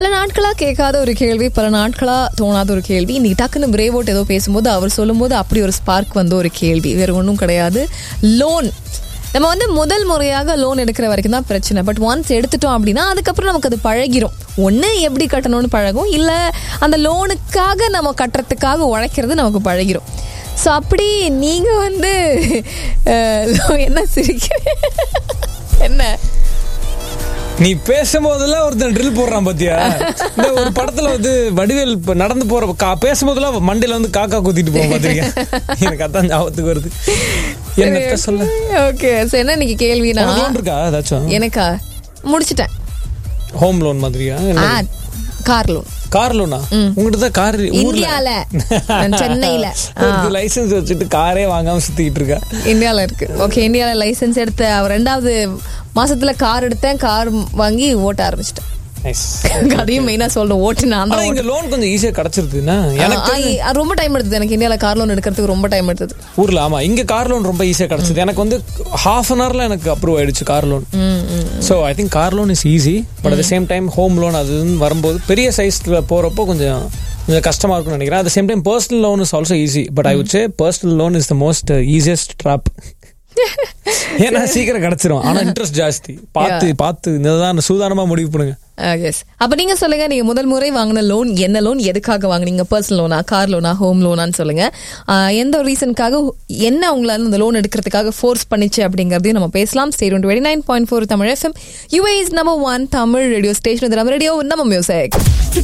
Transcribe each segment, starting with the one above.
பல நாட்களா கேட்காத ஒரு கேள்வி பல நாட்களா தோணாத ஒரு கேள்வி இன்னைக்கு டக்குன்னு பிரேவோட் ஏதோ பேசும்போது அவர் சொல்லும்போது அப்படி ஒரு ஸ்பார்க் வந்த ஒரு கேள்வி வேற ஒன்றும் கிடையாது லோன் நம்ம வந்து முதல் முறையாக லோன் எடுக்கிற வரைக்கும் தான் பிரச்சனை பட் ஒன்ஸ் எடுத்துட்டோம் அப்படின்னா அதுக்கப்புறம் நமக்கு அது பழகிரும் ஒன்று எப்படி கட்டணும்னு பழகும் இல்லை அந்த லோனுக்காக நம்ம கட்டுறதுக்காக உழைக்கிறது நமக்கு பழகிரும் ஸோ அப்படி நீங்கள் வந்து அஹ், என்ன சிரிக்கிறீங்க என்ன நீ பேசும்போதெல்லாம் ஒருத்தன் ட்ரில் போடுறான் பாத்தியா இந்த ஒரு படத்துல வந்து வடிவேல் இப்ப நடந்து போற கா- பேசும்போதெல்லாம் மண்டையில வந்து காக்கா குத்திட்டு போவோம் பாத்திருக்கேன் எனக்கு அதான் ஞாபகத்துக்கு வருது என்னத்த சொல்ல ஓகே ஸோ என்ன இன்னைக்கு கேள்வினா உனக்கு loan இருக்கா ஏதாச்சும் எனக்கா முடிச்சிட்டேன் ஹோம் லோன் மாதிரியா ஆ கார் லோன் கார் லோனா உங்ககிட்ட தான் கார் இந்தியால நான் சென்னையில ஆ, லைசென்ஸ் வச்சுட்டு காரே வாங்காம சுத்திக்கிட்டு இருக்கா இந்தியால இருக்கு ஓகே இந்தியால லைசென்ஸ் எடுத்த அவர் ரெண்டாவது மாசத்துல கார் எடுத்தேன் கார் வாங்கி ஓட்ட ஆரம்பிச்சிட்டேன் நைஸ் அதையும் மெயினா சொல்றேன் ஓட்டு நான் ஆனா தான் இங்க லோன் கொஞ்சம் ஈஸியா கிடைச்சிருதுன்னா எனக்கு ஆ, ஆ, ரொம்ப டைம் எடுத்தது எனக்கு இந்தியால கார் லோன் எடுக்கிறதுக்கு ரொம்ப டைம் எடுத்தது ஊர்ல ஆமா இங்க கார் லோன் ரொம்ப ஈஸியா கிடைச்சது எனக்கு வந்து ஹாஃப் அன் ஹவர்ல எனக்கு அப்ரூவ் ஆயிடுச்சு கார் லோன் ம், ம். So I think car loan is easy but at same time home loan அது இதுன்னு வரும்போது பெரிய சைஸ்ல போறப்போ கொஞ்சம் கொஞ்சம் கஷ்டமா இருக்கும்னு நினைக்கிறேன் at same time personal loan is also easy but I would say personal loan is the most easiest trap ஏன்னா சீக்கிரம் கிடைச்சிரும் ஆனா இன்ட்ரெஸ்ட் ஜாஸ்தி பார்த்து பார்த்து நிதான சூதானமா முடிவு பண்ணுங்க எஸ் அப்ப நீங்க சொல்லுங்க நீங்க முதல் முறை வாங்கின லோன் என்ன லோன் எதுக்காக வாங்குனீங்க பர்சனல் லோனா கார் லோனா ஹோம் லோனான்னு சொல்லுங்க ஆஹ் எந்த ஒரு ரீசனுக்காக என்ன உங்களால அந்த லோன் எடுக்கிறதுக்காக ஃபோர்ஸ் பண்ணிச்சு அப்படிங்கறதையும் நம்ம பேசலாம் state twenty nine point four Tamil FM US number one Tamil radio station நம்ம ரேடியோ நம்ம மியூசிக்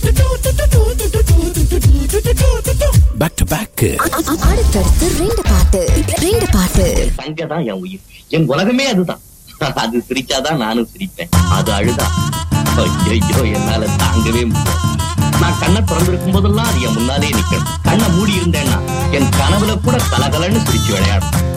பேக் டு பேக் அடுத்தடுத்து ரெண்டு பாட்டு ரெண்டு பாட்டு அங்கதான் என் உயிர் என் உலகமே அதுதான் அது சிரிச்சாதான் நானும் சிரிப்பேன் அது அழுதா ஐயோ என்னால தாங்கவே முடியாது நான் கண்ணை திறந்திருக்கும் போதெல்லாம் அது என் முன்னாலே நிக்கணும் கண்ணை மூடி இருந்தேன்னா என் கனவுல கூட கலகலன்னு சிரிச்சு விளையாடும்